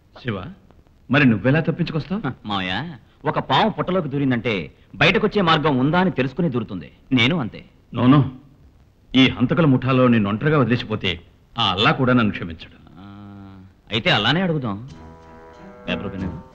శివ మరి నువ్వెలా తప్పించుకొస్తావు హ, మావయ్య ఒక పాము పుట్టలోకి దూరిందంటే బయటకొచ్చే మార్గం ఉందా అని తెలుసుకుని దూరుతుంది నేను అంతే నోనో ఈ హంతకుల ముఠాలో నిన్ను ఒంటరిగా వదిలేసిపోతే ఆ అల్లా కూడా నన్ను క్షమించడు ఆ, అయితే అలానే అడుగుదాం పేపర్ పెన్ ఇవ్వు.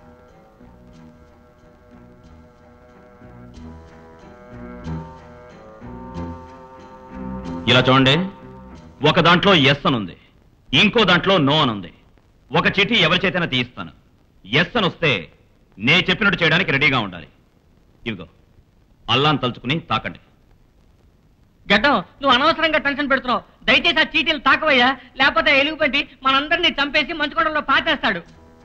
ఇలా చూడండి ఒక దాంట్లో ఎస్ అని ఉంది ఇంకో దాంట్లో నో అని ఉంది ఒక చిఠి ఎవరి చేతైనా తీయిస్తాను ఎస్ అని వస్తే నే చెప్పినట్టు చేయడానికి రెడీగా ఉండాలి ఇవిగో అల్లాని తలుచుకుని తాకండి గడ్డం నువ్వు అనవసరంగా టెన్షన్ పెడుతున్నావు దయచేసి ఆ చీటీలు తాకవయ్యా లేకపోతే ఎలుగుబంటి మనందరినీ చంపేసి మంచుకోవడంలో పాతేస్తాడు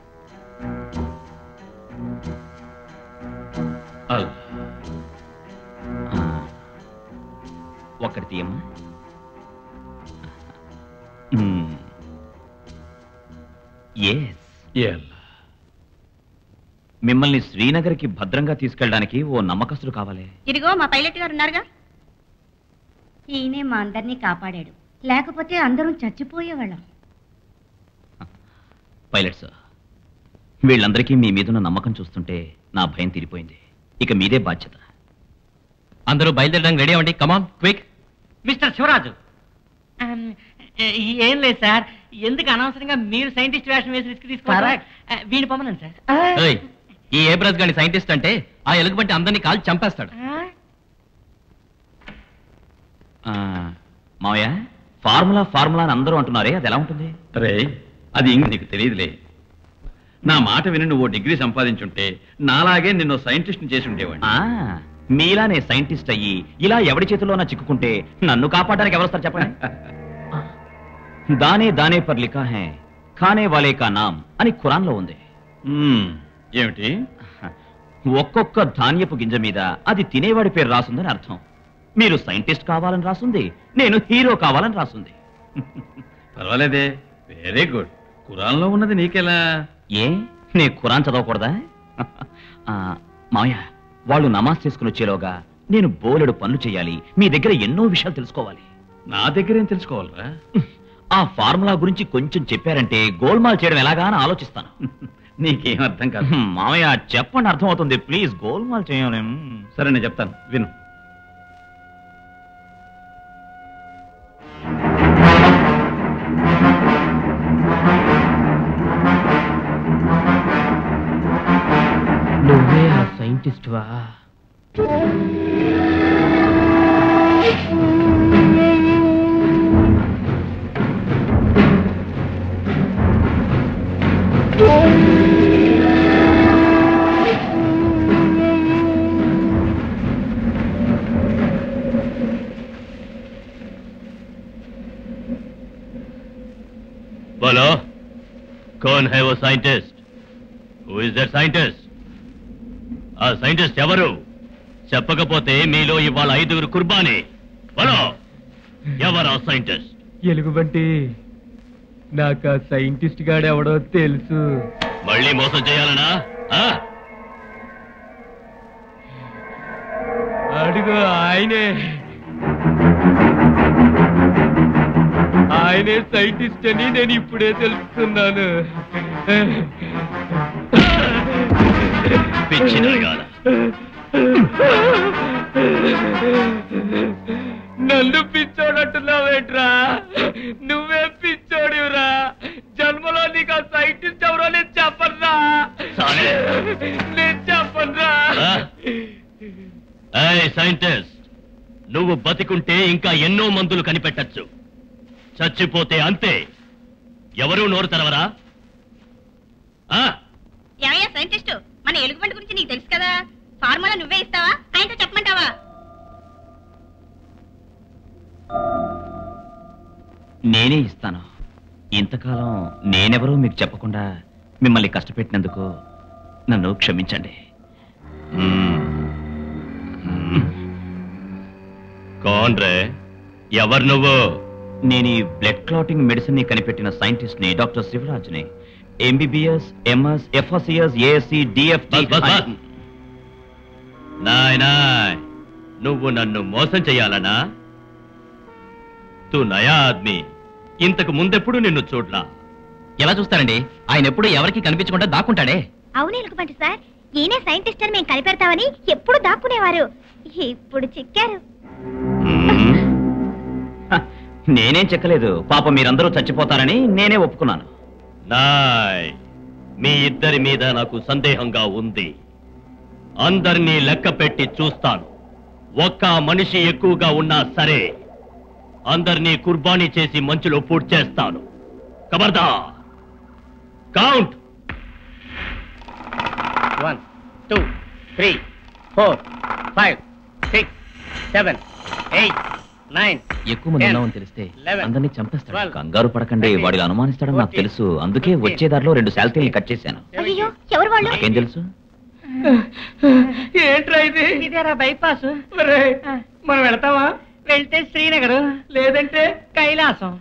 అల్లా ఆ, ఒక్కటి తీయమ్మా ఎస్ ఏ అల్లా మిమ్మల్ని శ్రీనగర్కి భద్రంగా తీసుకెళ్ళడానికి ఓ నమ్మకస్తుడు కావాలి ఇదిగో మా పైలట్ గారు ఉన్నారుగా ఈయనే మా అందరినీ కాపాడాడు లేకపోతే అందరం చచ్చిపోయేవాళ్ళం పైలట్ సార్ వీళ్ళందరికీ మీ మీదున్న నమ్మకం చూస్తుంటే నా భయం తీరిపోయింది ఇక మీదే బాధ్యత అందరూ బయలుదేరడానికి రెడీ అవ్వండి కమాన్ క్విక్ మిస్టర్ శివరాజు ఆమ్, ఏ- ఏం లేదు సార్ ఎందుకు అనవసరంగా మీరు సైంటిస్ట్ వేషం వేసి రిస్క్ తీసుకోవాలి Correct. వీడిని పొమ్మనండి సార్ ఈ ఏబ్రస్ గాని సైంటిస్ట్ అంటే ఆ ఎలుగుబంటి అందరినీ కాల్చి చంపేస్తాడు ఆ? ఆ, మావయ్య ఫార్ములా ఫార్ములా అని అందరూ అంటున్నారే అది ఎలా ఉంటుంది రే అది ఇంక నీకు తెలియదులే నా మాట విని నువ్వు ఓ డిగ్రీ సంపాదించుంటే నాలాగే నిన్ను సైంటిస్ట్ని చేసి ఉండేవాడిని ఆ, మీలానే సైంటిస్ట్ అయ్యి ఇలా ఎవడి చేతిలోనా చిక్కుకుంటే నన్ను కాపాడడానికి ఎవరొస్తారు చెప్పండి దానే దానే పర్ లిఖా హై ఖానే వాలే కా నామ్ అని ఖురాన్లో ఉంది మ్మ్. ఏమిటి ఒక్కొక్క ధాన్యపు గింజ మీద అది తినేవాడి పేరు రాసుందని అర్థం మీరు సైంటిస్ట్ కావాలని రాసుంది నేను హీరో కావాలని రాసుంది పర్వాలేదే వెరీ గుడ్ కురాన్లో ఉన్నది నీకెలా ఏ నే ఖురాన్ చదవకూడదా ఆ, మావయ్య వాళ్ళు నమాజ్ చేసుకుని వచ్చేలోగా నేను బోలెడు పనులు చేయాలి మీ దగ్గర ఎన్నో విషయాలు తెలుసుకోవాలి నా దగ్గరేం తెలుసుకోవాలరా ఆ ఫార్ములా గురించి కొంచెం చెప్పారంటే గోల్మాల్ చేయడం ఎలాగా అని ఆలోచిస్తాను నీకేం అర్థం కాదు మామయ్య చెప్పండి అర్థమవుతుంది ప్లీజ్ గోల్మాల్ చేయాలి సరే నేను చెప్తాను విను నువ్వే ఆ సైంటిస్ట్ వా बोलो कौन है वो scientist who is that scientist ఆ సైంటిస్ట్ ఎవరు చెప్పకపోతే మీలో ఇవాళ ఐదుగురు కుర్బానీ బలో ఎవరు ఆ సైంటిస్ట్ ఎలుగుబంటి నాకు ఆ సైంటిస్ట్ గాడు ఎవడో తెలుసు మళ్ళీ మోసం చేయాలనా ఆ? అడుగు ఆయనే ఆయనే సైంటిస్ట్ అని నేను ఇప్పుడే తెలుసుకున్నాను పిచ్చి నరగాల నన్ను పిచ్చోడంటున్నావేట్రా నువ్వే పిచ్చోడివిరా జన్మలో నీకు ఆ సైంటిస్ట్ ఎవరో నేను చెప్పనురా సాలే. నేను చెప్పనురా ఆ? ఏయ్ సైంటిస్ట్ నువ్వు బతికుంటే ఇంకా ఎన్నో మందులు కనిపెట్టచ్చు చచ్చిపోతే అంతే ఎవరు నోరు తెరవరా ఆ? ఏమయ్యా సైంటిస్ట్ మన ఎలుగుబంటి గురించి నీకు తెలుసు కదా ఫార్ములా నువ్వే ఇస్తావా ఆయనతో చెప్పమంటావా నేనే ఇస్తాను ఇంతకాలం నేనెవరో మీకు చెప్పకుండా మిమ్మల్ని కష్టపెట్టినందుకు నన్ను క్షమించండి మ్మ్. మ్మ్. కౌన్ రే ఎవరు నువ్వు నేను ఈ బ్లడ్ క్లాటింగ్ మెడిసిన్ ని కనిపెట్టిన సైంటిస్ట్ ని డాక్టర్ శివరాజ్ని MBBS MS FSCS ASC DFT బస్, బస్, బస్. నాయ్ నాయ్ నువ్వు నన్ను మోసం చెయ్యాలనా తూ నయా ఆద్మీ ఇంతకు ముందెప్పుడు నిన్ను చూడ్లా ఎలా చూస్తారండి ఆయన ఎప్పుడు ఎవరికి కనిపించకుండా దాక్కుంటాడే అవును ఎలుగుబంటి సార్ ఈయనే సైంటిస్ట్ అని మేము కనిపెడతామని ఎప్పుడు దాక్కునేవారు ఇప్పుడు చిక్కారు హ, నేనేం చెక్కలేదు పాప మీరందరూ చచ్చిపోతారని నేనే ఒప్పుకున్నాను నాయ్ మీ ఇద్దరి మీద నాకు సందేహంగా ఉంది అందరినీ లెక్క పెట్టి చూస్తాను ఒక్క మనిషి ఎక్కువగా ఉన్నా సరే అందరినీ కుర్బానీ చేసి మంచులో పూడ్ చేస్తాను కబర్దా count one two three four five six seven eight nine ఎక్కువ మంది Ten, ఉన్నామని తెలిస్తే eleven, అందరినీ చంపేస్తాడు twelve, కంగారు పడకండి thirteen, వాడిని అనుమానిస్తాడని నాకు fourteen, తెలుసు అందుకే వచ్చే దారిలో రెండు శాలరీలు కట్ చేశాను అయ్యో ఎవరు వాళ్ళు నాకేం తెలుసు ఏంట్రా ఇది ఇదేరా బైపాస్ మనం వెళ్తామా వెళ్తే శ్రీనగర్ లేదంటే కైలాసం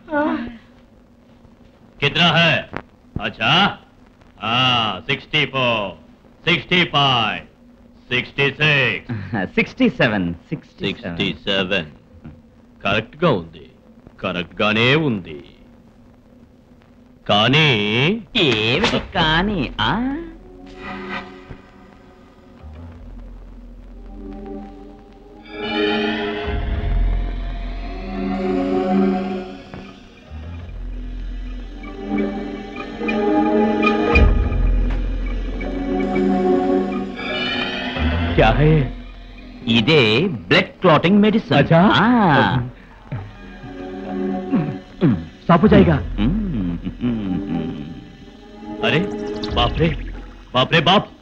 कितना है अच्छा हाँ sixty four sixty five sixty six sixty seven sixty seven correct గా ఉంది కరెక్ట్ గానే ఉంది కానీ ఏమిటి కానీ ఆ क्या है ఇదే బ్లడ్ క్లాటింగ్ మెడిసిన్ अच्छा? साफ हो जाएगा अरे बाप रे बाप रे बाप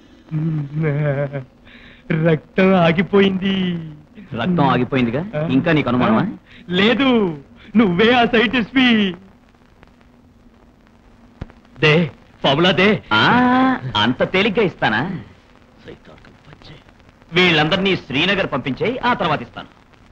రక్తం ఆగిపోయింది రక్తం ఆగిపోయిందిగా ఇంకా నీకు అనుమానమా లేదు నువ్వే ఆ సైంటిస్ట్ दे फार्मूला दे ఆ, అంత తేలిగ్గా ఇస్తానా सैतान के बच्चे వీళ్ళందరినీ శ్రీనగర్ పంపించేయి ఆ తర్వాత ఇస్తాను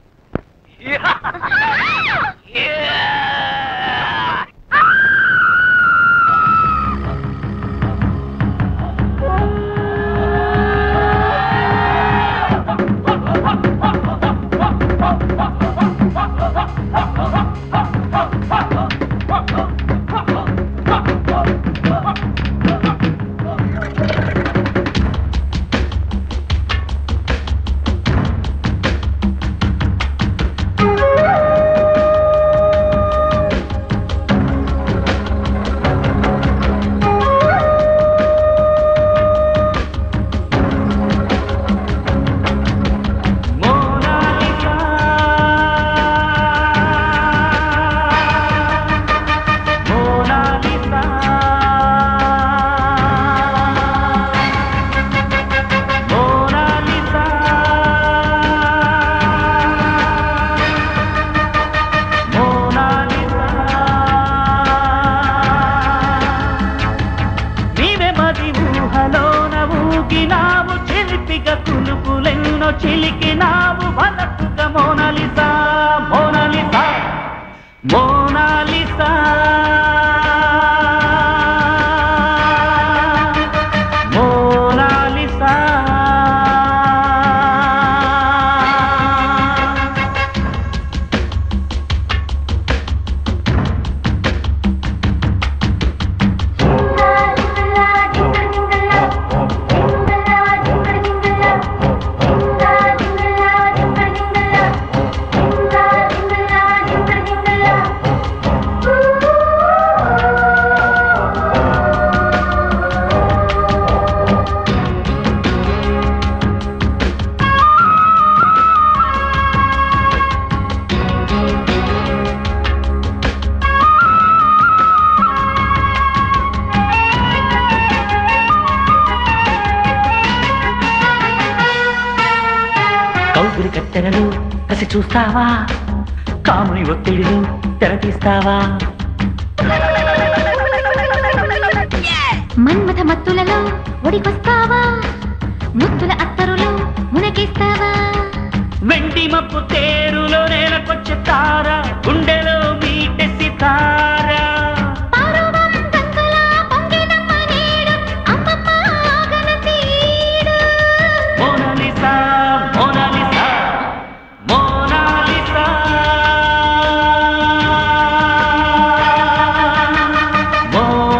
నీవే మది ఊహలోన ఊగినావు చిలిపిగా కులుకులెన్నో చిలికినావు వలపుగా మోనాలిసా మోనాలిసా మోనాలిసా మోనాలిసా కౌగులి కత్తెరలు కసి చూస్తావా కాముని ఒత్తిడిలు తెరతీస్తావా మన్మథ మత్తులలో ఒడికొస్తావా ముత్తుల అత్తరులో మునకిస్తావా వెండి మప్పు తేరులో నేలకొచ్చే తార గుండెలో మీటెసి తార పారువం గంగలా పొంగినమ్మ నీడు, అమ్మమ్మ ఆగన తీడు. మోనాలిసా మోనాలిసా మోనాలిసా మోనాలిసా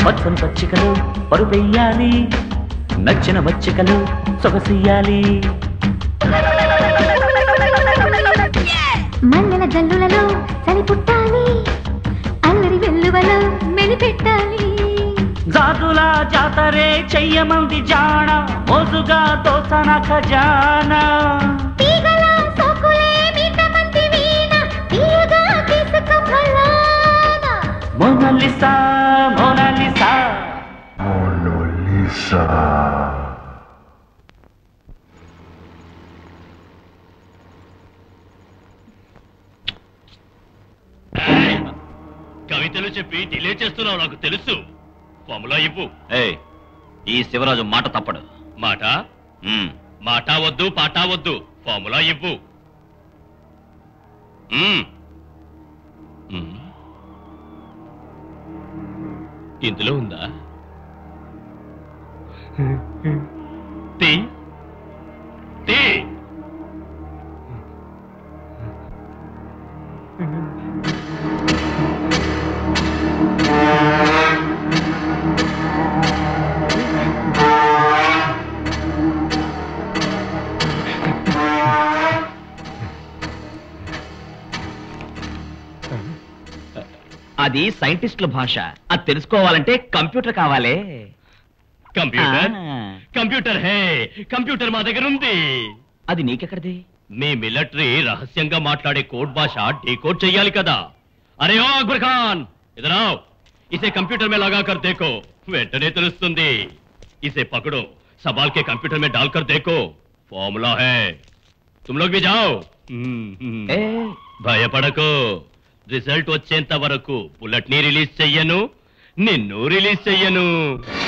పచ్చని పచ్చికలు పరుపెయ్యాలి నచ్చిన మచ్చికలు సొగసియ్యాలి మల్లెల జల్లులలో చలి పుట్టాలి అల్లరి వెల్లువలో మెలిపెట్టాలి జాతుల జాతరే చెయ్యమంది జాణ మోజుగా దోసన ఖజానా తీగల సోకులే మీటమంది వీణ తీయగా తీసుకు ఫలానా మోనాలిసా మోనాలిసా కవితలు చెప్పి డిలే చేస్తున్నావు నాకు తెలుసు ఫార్ములా ఇవ్వు ఏయ్ ఈ శివరాజు మాట తప్పడు మాట మ్మ్. మాట వద్దు పాట వద్దు ఫార్ములా ఇవ్వు మ్మ్. మ్మ్. ఇందులో ఉందా తీ తీ అది సైంటిస్టుల భాష అది తెలుసుకోవాలంటే కంప్యూటర్ కావాలే కంప్యూటర్ ఆ, కంప్యూటర్ హే కంప్యూటర్ మా దగ్గర ఉంది అది నీకెక్కడిది మీ మిలిటరీ రహస్యంగా మాట్లాడే కోడ్ భాష డీకోడ్ చెయ్యాలి కదా అరే ఓ అక్బర్ ఖాన్ ఇదరావ్ ఇసే కంప్యూటర్ में लगा कर देखो వెంటనే తెలుస్తుంది इसे पकड़ो सवाल के कंप्यूटर में डाल कर देखो फॉर्मूला है तुम लोग भी जाओ हम्म, हम्म। ఏ భయపడకు రిజల్ట్ వచ్చేంత వరకు బుల్లెట్ ని రిలీజ్ చెయ్యను నిన్ను రిలీజ్ చెయ్యను